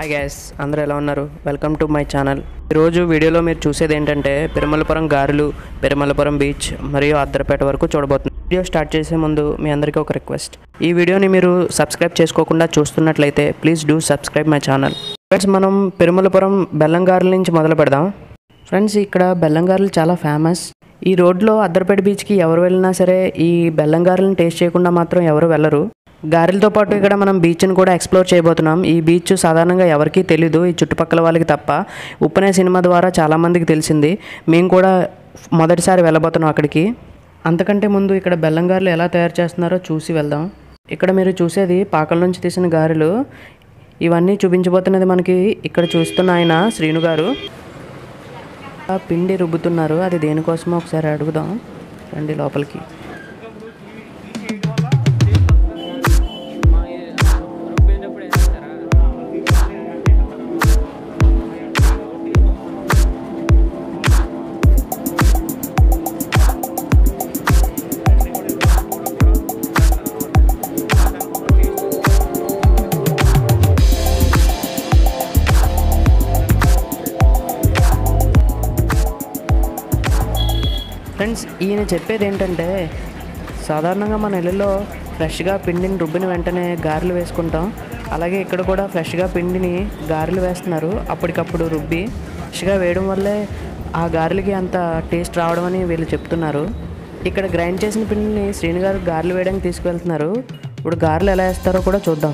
hi gas అందరూ ఎలా ఉన్నారు వెల్కమ్ టు మై ఛానల్ ఈరోజు వీడియోలో మీరు చూసేది ఏంటంటే పెరుమలపురం గారులు పెరుమలపురం బీచ్ మరియు అద్దరపేట వరకు చూడబోతుంది వీడియో స్టార్ట్ చేసే ముందు మీ అందరికీ ఒక రిక్వెస్ట్ ఈ వీడియోని మీరు సబ్స్క్రైబ్ చేసుకోకుండా చూస్తున్నట్లయితే please do subscribe my channel friends మనం పెరుమలపురం బెల్లంగారుల నుంచి మొదలు పెడదాం ఫ్రెండ్స్ ఇక్కడ బెల్లంగారులు చాలా ఫేమస్ ఈ రోడ్లో అద్దరపేట బీచ్కి ఎవరు వెళ్ళినా సరే ఈ బెల్లంగారులను టేస్ట్ చేయకుండా మాత్రం ఎవరు వెళ్ళరు గారెలతో పాటు ఇక్కడ మనం బీచ్ని కూడా ఎక్స్ప్లోర్ చేయబోతున్నాం ఈ బీచ్ సాధారణంగా ఎవరికీ తెలీదు ఈ చుట్టుపక్కల వాళ్ళకి తప్ప ఉప్పనే సినిమా ద్వారా చాలామందికి తెలిసింది మేము కూడా మొదటిసారి వెళ్ళబోతున్నాం అక్కడికి అంతకంటే ముందు ఇక్కడ బెల్లం గారెలు ఎలా తయారు చేస్తున్నారో చూసి వెళ్దాం ఇక్కడ మీరు చూసేది పాకల నుంచి తీసిన గారెలు ఇవన్నీ చూపించబోతున్నది మనకి ఇక్కడ చూస్తున్న ఆయన శ్రీను గారు ఆ పిండి రుబ్బుతున్నారు అది దేనికోసమో ఒకసారి అడుగుదాం రండి లోపలికి ఫ్రెండ్స్ ఈయన చెప్పేది ఏంటంటే సాధారణంగా మన ఇళ్ళలో ఫ్రెష్గా పిండిని రుబ్బిన వెంటనే గారెలు వేసుకుంటాం అలాగే ఇక్కడ కూడా ఫ్రెష్గా పిండిని గారెలు వేస్తున్నారు అప్పటికప్పుడు రుబ్బి ఫ్రెష్గా వేయడం వల్లే ఆ గారెలకి అంత టేస్ట్ రావడం అని వీళ్ళు చెప్తున్నారు ఇక్కడ గ్రైండ్ చేసిన పిండిని శ్రీను గారు గారెలు వేయడానికి తీసుకువెళ్తున్నారు ఇప్పుడు గారెలు ఎలా వేస్తారో కూడా చూద్దాం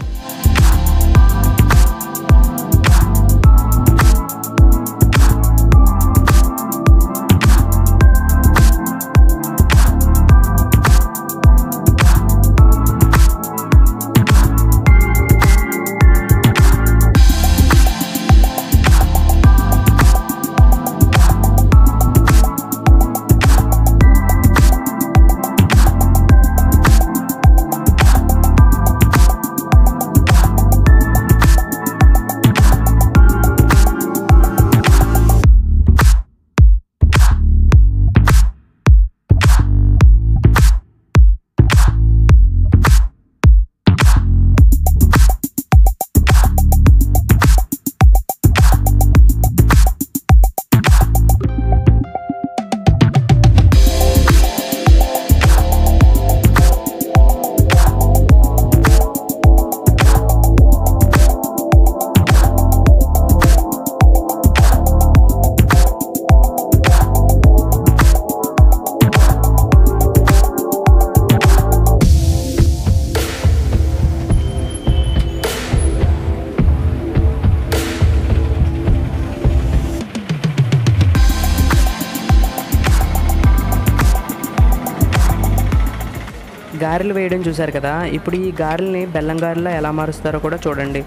గారెలు వేయడం చూశారు కదా ఇప్పుడు ఈ గారెల్ని బెల్లం గారెలా ఎలా మారుస్తారో కూడా చూడండి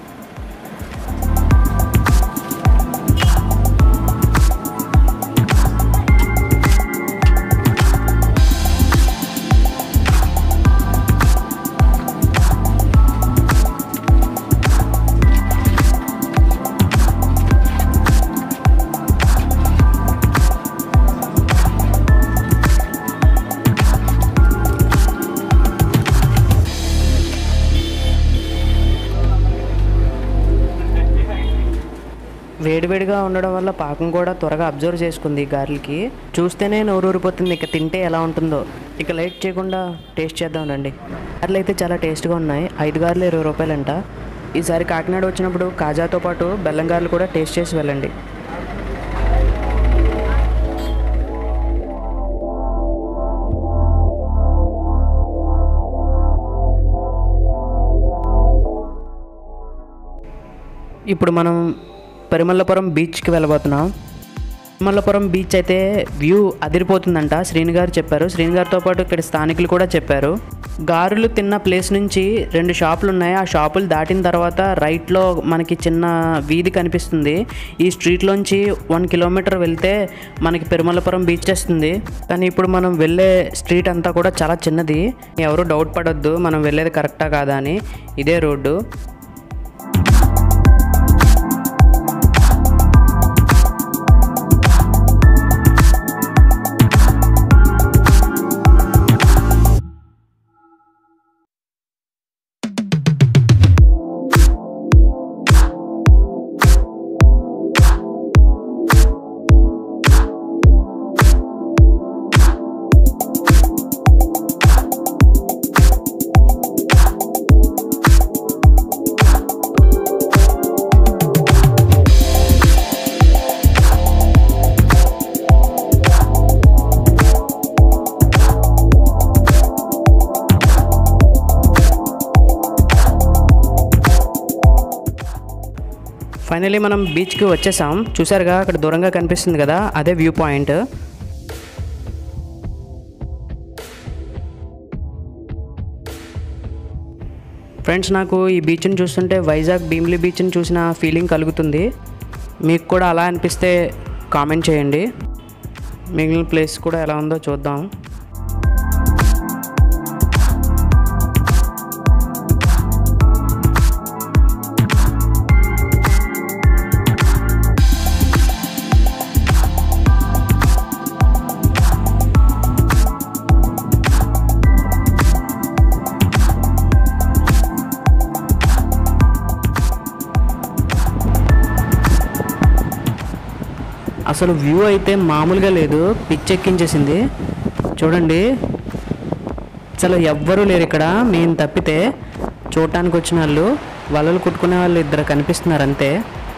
వేడివేడిగా ఉండడం వల్ల పాకం కూడా త్వరగా అబ్జర్వ్ చేసుకుంది ఈ గారెలకి చూస్తేనే నోరూరిపోతుంది ఇక తింటే ఎలా ఉంటుందో ఇక లేట్ చేయకుండా టేస్ట్ చేద్దాం రండి గారెలు అయితే చాలా టేస్ట్గా ఉన్నాయి ఐదు గారెలు ఇరవై రూపాయలంట ఈసారి కాకినాడ వచ్చినప్పుడు కాజాతో పాటు బెల్లం గారెలు కూడా టేస్ట్ చేసి వెళ్ళండి ఇప్పుడు మనం పెరుమల్లపురం బీచ్కి వెళ్ళబోతున్నాం పెరుమల్లపురం బీచ్ అయితే వ్యూ అదిరిపోతుందంట శ్రీను గారు చెప్పారు శ్రీను గారితో పాటు ఇక్కడ స్థానికులు కూడా చెప్పారు గారులు తిన్న ప్లేస్ నుంచి రెండు షాపులు ఉన్నాయి ఆ షాపులు దాటిన తర్వాత రైట్లో మనకి చిన్న వీధి కనిపిస్తుంది ఈ స్ట్రీట్లోంచి వన్ కిలోమీటర్ వెళ్తే మనకి పెరుమలపురం బీచ్ వస్తుంది కానీ ఇప్పుడు మనం వెళ్ళే స్ట్రీట్ అంతా కూడా చాలా చిన్నది ఎవరు డౌట్ పడొద్దు మనం వెళ్ళేది కరెక్టా కాదా అని ఇదే రోడ్డు ఫైనలీ మనం బీచ్కి వచ్చేసాం చూసారుగా అక్కడ దూరంగా కనిపిస్తుంది కదా అదే వ్యూ పాయింట్ ఫ్రెండ్స్ నాకు ఈ బీచ్ని చూస్తుంటే వైజాగ్ భీమిలి బీచ్ని చూసిన ఫీలింగ్ కలుగుతుంది మీకు కూడా అలా అనిపిస్తే కామెంట్ చేయండి మిగిలిన ప్లేస్ కూడా ఎలా ఉందో చూద్దాం అసలు వ్యూ అయితే మామూలుగా లేదు పిచ్చెక్కించేసింది చూడండి అసలు ఎవ్వరూ లేరు ఇక్కడ మేము తప్పితే చూడటానికి వచ్చిన వాళ్ళు వలలు కుట్టుకునే వాళ్ళు ఇద్దరు కనిపిస్తున్నారు అంతే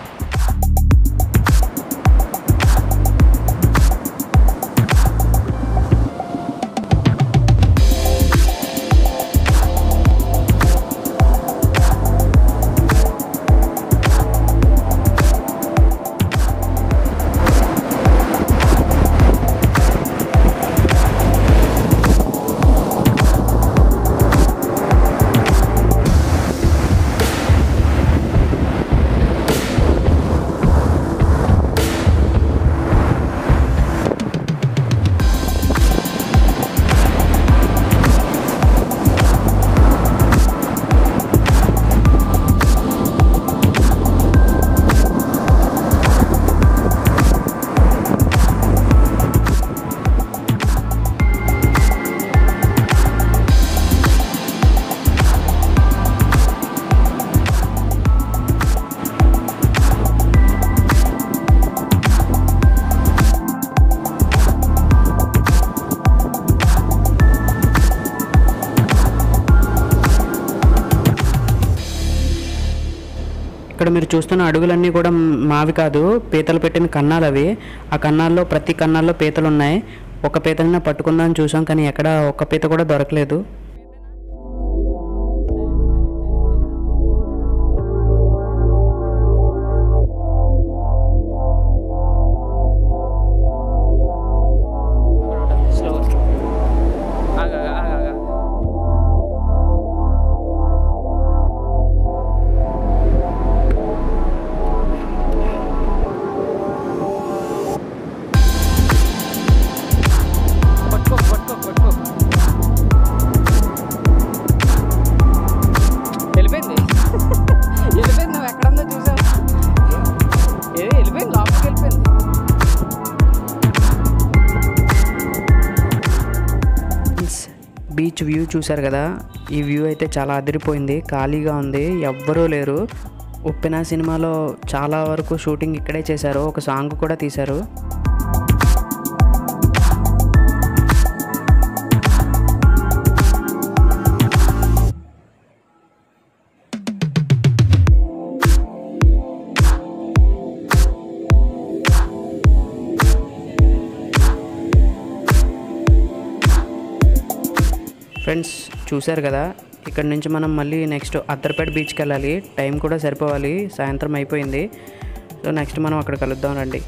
ఇక్కడ మీరు చూస్తున్న అడుగులన్నీ కూడా మావి కాదు పీతలు పెట్టిన కన్నాలు అవి ఆ కన్నాల్లో ప్రతి కన్నాల్లో పీతలు ఉన్నాయి ఒక పీతలనే పట్టుకుందామని చూసాం కానీ ఎక్కడ ఒక్క పీత కూడా దొరకలేదు పట్టుకో పట్టుకో పట్టుకో వెళ్ళిపోయింది వెళ్ళిపోయింది నువ్వు ఎక్కడుందో చూసావు ఏది వెళ్ళిపోయింది లోపలికి వెళ్ళిపోయింది బీచ్ వ్యూ చూశారు కదా ఈ వ్యూ అయితే చాలా అదిరిపోయింది ఖాళీగా ఉంది ఎవ్వరూ లేరు ఉప్పెన సినిమాలో చాలా వరకు షూటింగ్ ఇక్కడే చేశారు ఒక సాంగ్ కూడా తీశారు ఫ్రెండ్స్ చూశారు కదా ఇక్కడ నుంచి మనం మళ్ళీ నెక్స్ట్ అద్దర్పేట బీచ్కి వెళ్ళాలి టైం కూడా సరిపోవాలి సాయంత్రం అయిపోయింది సో నెక్స్ట్ మనం అక్కడ కలుద్దాం రండి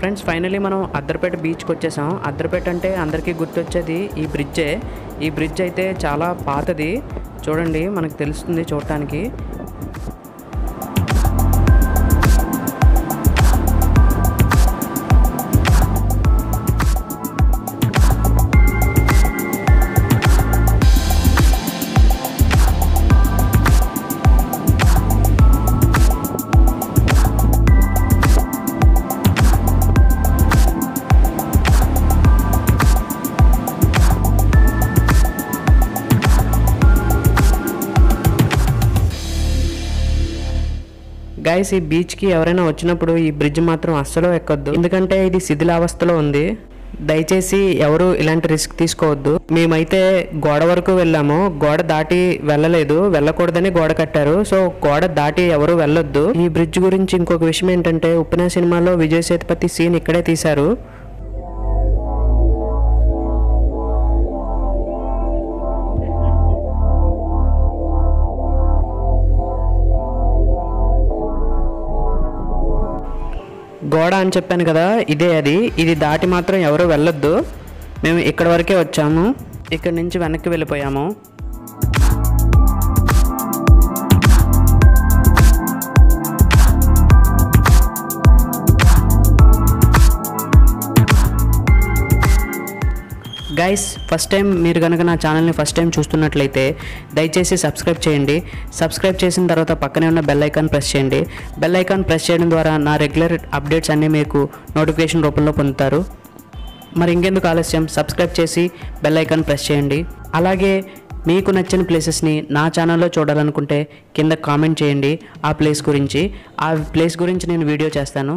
ఫ్రెండ్స్ ఫైనలీ మనం అద్దర్పేట బీచ్కి వచ్చేసాం అద్దర్పేట అంటే అందరికీ గుర్తొచ్చేది ఈ బ్రిడ్జే ఈ బ్రిడ్జ్ అయితే చాలా పాతది చూడండి మనకు తెలుస్తుంది చూడటానికి గైస్ ఈ బీచ్కి ఎవరైనా వచ్చినప్పుడు ఈ బ్రిడ్జ్ మాత్రం అస్సలు ఎక్కొద్దు ఎందుకంటే ఇది శిథిలావస్థలో ఉంది దయచేసి ఎవరు ఇలాంటి రిస్క్ తీసుకోవద్దు మేమైతే గోడ వరకు వెళ్ళాము గోడ దాటి వెళ్ళలేదు వెళ్ళకూడదని గోడ కట్టారు సో గోడ దాటి ఎవరు వెళ్ళొద్దు ఈ బ్రిడ్జ్ గురించి ఇంకొక విషయం ఏంటంటే ఉప్పిన సినిమాలో విజయ్ సేతుపతి సీన్ ఇక్కడే తీశారు గోడ అని చెప్పాను కదా ఇదే అది ఇది దాటి మాత్రం ఎవరు వెళ్ళొద్దు మేము ఇక్కడ వరకే వచ్చాము ఇక్కడ నుంచి వెనక్కి వెళ్ళిపోయాము గైస్ ఫస్ట్ టైం మీరు కనుక నా ఛానల్ని ఫస్ట్ టైం చూస్తున్నట్లయితే దయచేసి సబ్స్క్రైబ్ చేయండి సబ్స్క్రైబ్ చేసిన తర్వాత పక్కనే ఉన్న బెల్ ఐకాన్ ప్రెస్ చేయండి బెల్ ఐకాన్ ప్రెస్ చేయడం ద్వారా నా రెగ్యులర్ అప్డేట్స్ అన్నీ మీకు నోటిఫికేషన్ రూపంలో పొందుతారు మరి ఇంకెందుకు ఆలస్యం సబ్స్క్రైబ్ చేసి బెల్ ఐకాన్ ప్రెస్ చేయండి అలాగే మీకు నచ్చిన ప్లేసెస్ని నా ఛానల్లో చూడాలనుకుంటే కింద కామెంట్ చేయండి ఆ ప్లేస్ గురించి ఆ ప్లేస్ గురించి నేను వీడియో చేస్తాను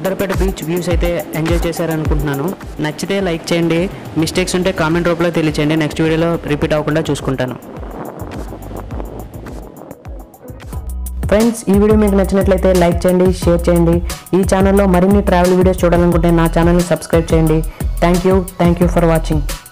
అద్దరిపేట బీచ్ వ్యూస్ అయితే ఎంజాయ్ చేశారనుకుంటున్నాను నచ్చితే లైక్ చేయండి మిస్టేక్స్ ఉంటే కామెంట్ రూపంలో తెలియచేయండి నెక్స్ట్ వీడియోలో రిపీట్ అవ్వకుండా చూసుకుంటాను ఫ్రెండ్స్ ఈ వీడియో మీకు నచ్చినట్లయితే లైక్ చేయండి షేర్ చేయండి ఈ ఛానల్లో మరిన్ని ట్రావెల్ వీడియోస్ చూడాలనుకుంటే నా ఛానల్ని సబ్స్క్రైబ్ చేయండి thank you thank you for watching